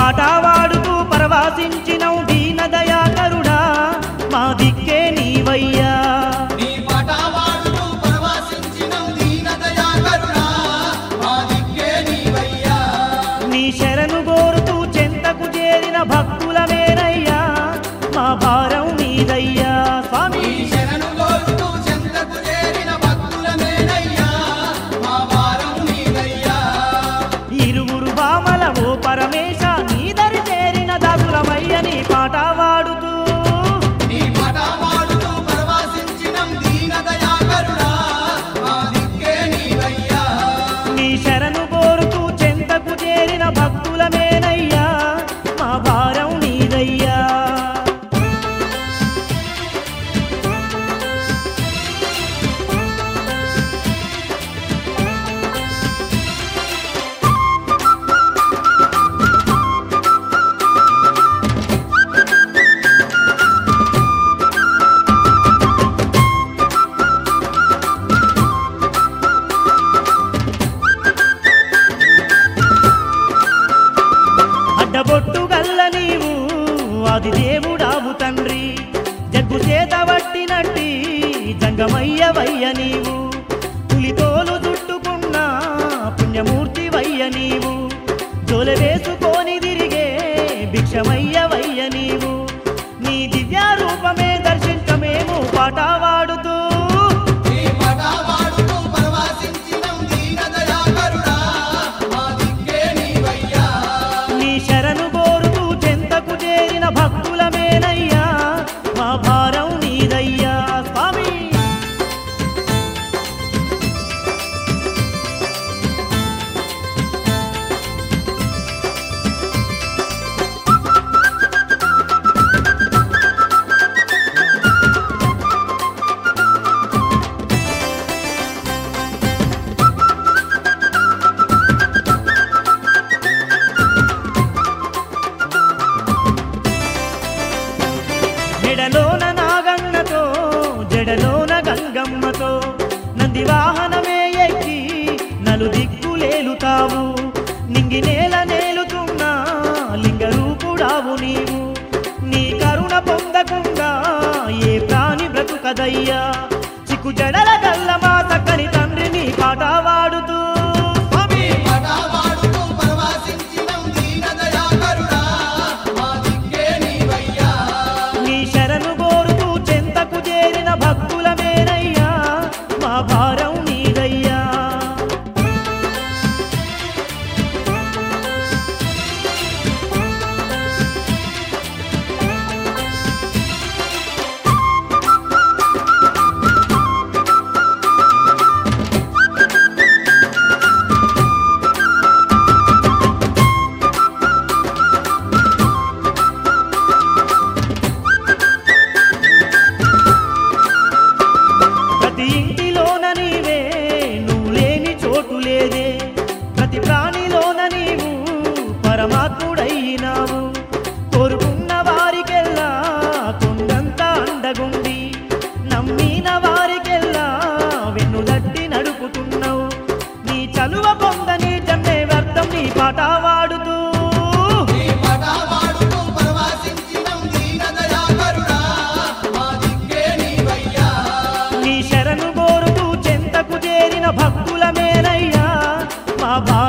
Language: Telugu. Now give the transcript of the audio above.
పాట వాడుతూ పరవాసించినవు దీన దయాకరుడా మా దిక్కే నీవయ్యా నీ పాట వాడుతూ పరవశించినం దీనదయాకరుడా, మా దిక్కే నీవయ్యా. నీ శరణు కోరుతూ చెంతకు చేరిన భక్తులమేనయ్యా మా భారం నీదయ్యా స్వామి నీ శరణు కోరుతూ చెంతకు చేరిన భక్తులమేనయ్యా, మా భారం నీదయ్యా. ఇరువురు బామల ఓ పరమేశ నీదరి చేరిన దాసులమయ్య నీ పాట వాడుతూ నీ పాట వాడుతూ పరవశించినం దీనదయాకరుడా, మా దిక్కే నీవయ్యా. నీ శరణు కోరుతూ చెంతకు చేరిన భక్తులమేనయ్యా మా భారం నీదయ్యా అడ్డబొట్టు గల్ల నీవు అది దేవుడావు తండ్రి జగ్గు చేత పట్టినట్టి జంగమయ్య వయ్య నీవు పులితోలు చుట్టుకున్న పుణ్యమూర్తి వయ్య నీవు జోల వేసుకొని తిరిగే భిక్షమయ్య వయ్య నీవు నీ దివ్య రూపమే దర్శించమేము పాట వాడుతూ నీ పాట వాడుతూ పరవశించినం దీనదయాకరుడా, మా దిక్కే నీవయ్యా. నీ శరణు కోరుతూ చెంతకు చేరిన భక్తులమేనయ్యా మా భారం నీదయ్యా స్వామి మెడలోన నాగన్నతో జడలోన గంగమ్మతో నంది వాహనమే ఎక్కి నలు దిక్కులేలుతావు నింగి నేల నేలుతున్నా లింగ రూపుడావు నీవు నీ కరుణ పొందకుండా ఏ ప్రాణి బ్రతుకదయ్యా చిక్కు జడల గల్ల మా చక్కని తండ్రి నీ పాట వాడుతూ స్వామి నీ పాట వాడుతూ పరవశించినం దీనదయాకరుడా, మా దిక్కే నీవయ్యా. నీ శరణు కోరుతూ చెంతకు చేరిన భక్తులమేనయ్యా మా భారం నీదయ్యా ప్రతి ఇంటిలోన నీవే నువ్వు లేని చోటు లేదే ప్రతి ప్రాణిలోన నీవు పరమాత్ముడైనావు కోరుకున్న వారికెల్లా కొండంత అండగుండి నమ్మిన వారికెల్లా వెన్నుదట్టి నడుపుతున్నావు నీ చలువ పొందని జన్మే వ్యర్థం నీ పాట వాడుతూ నీ పాట వాడుతూ పరవశించినం దీనదయాకరుడా, మా దిక్కే నీవయ్యా. నీ శరణు కోరుతూ చెంతకు చేరిన భక్తులమేనయ్యా మా భా